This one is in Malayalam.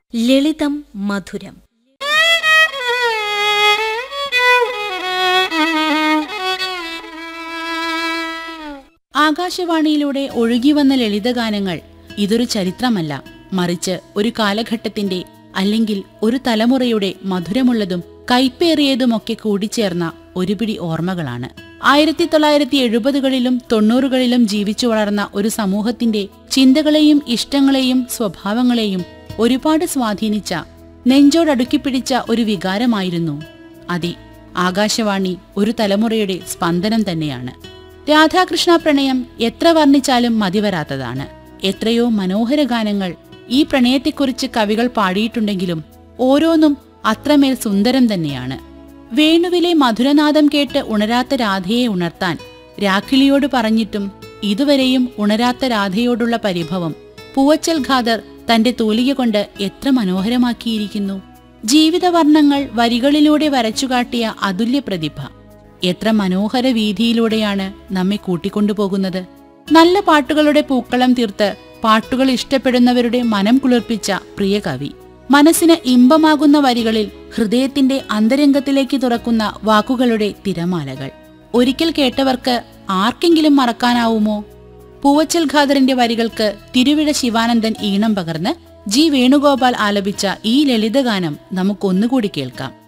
ലളിതം മധുരം ആകാശവാണിയിലൂടെ ഒഴുകിവന്ന ലളിതഗാനങ്ങൾ ഇതൊരു ചരിത്രമല്ല മറിച്ച് ഒരു കാലഘട്ടത്തിന്റെ അല്ലെങ്കിൽ ഒരു തലമുറയുടെ മധുരമുള്ളതും കൈപ്പേറിയതുമൊക്കെ കൂടിച്ചേർന്ന ഒരു പിടി ഓർമ്മകളാണ് ആയിരത്തി തൊള്ളായിരത്തി എഴുപതുകളിലും തൊണ്ണൂറുകളിലും ജീവിച്ചു വളർന്ന ഒരു സമൂഹത്തിന്റെ ചിന്തകളെയും ഇഷ്ടങ്ങളെയും സ്വഭാവങ്ങളെയും ഒരുപാട് സ്വാധീനിച്ച നെഞ്ചോടടുക്കിപ്പിടിച്ച ഒരു വികാരമായിരുന്നു അതെ ആകാശവാണി ഒരു തലമുറയുടെ സ്പന്ദനം തന്നെയാണ് രാധാകൃഷ്ണ പ്രണയം എത്ര വർണ്ണിച്ചാലും മതിവരാത്തതാണ് എത്രയോ മനോഹര ഗാനങ്ങൾ ഈ പ്രണയത്തെക്കുറിച്ച് കവികൾ പാടിയിട്ടുണ്ടെങ്കിലും ഓരോന്നും അത്രമേൽ സുന്ദരം തന്നെയാണ് വേണുവിലെ മധുരനാദം കേട്ട് ഉണരാത്ത രാധയെ ഉണർത്താൻ രാഖിളിയോട് പറഞ്ഞിട്ടും ഇതുവരെയും ഉണരാത്ത രാധയോടുള്ള പരിഭവം പൂവച്ചൽ ഖാദർ തന്റെ തൂലിക കൊണ്ട് എത്ര മനോഹരമാക്കിയിരിക്കുന്നു ജീവിതവർണ്ണങ്ങൾ വരികളിലൂടെ വരച്ചുകാട്ടിയ അതുല്യ പ്രതിഭ എത്ര മനോഹര വീതിയിലൂടെയാണ് നമ്മെ കൂട്ടിക്കൊണ്ടുപോകുന്നത് നല്ല പാട്ടുകളുടെ പൂക്കളം തീർത്ത് പാട്ടുകൾ ഇഷ്ടപ്പെടുന്നവരുടെ മനം കുളിർപ്പിച്ച പ്രിയ കവി മനസ്സിന് ഇമ്പമാകുന്ന വരികളിൽ ഹൃദയത്തിന്റെ അന്തരംഗത്തിലേക്ക് തുറക്കുന്ന വാക്കുകളുടെ തിരമാലകൾ ഒരിക്കൽ കേട്ടവർക്ക് ആർക്കെങ്കിലും മറക്കാനാവുമോ പൂവച്ചൽ ഖാദറിന്റെ വരികൾക്ക് തിരുവിഴ ശിവാനന്ദൻ ഈണം പകർന്ന് ജി വേണുഗോപാൽ ആലപിച്ച ഈ ലളിതഗാനം നമുക്കൊന്നുകൂടി കേൾക്കാം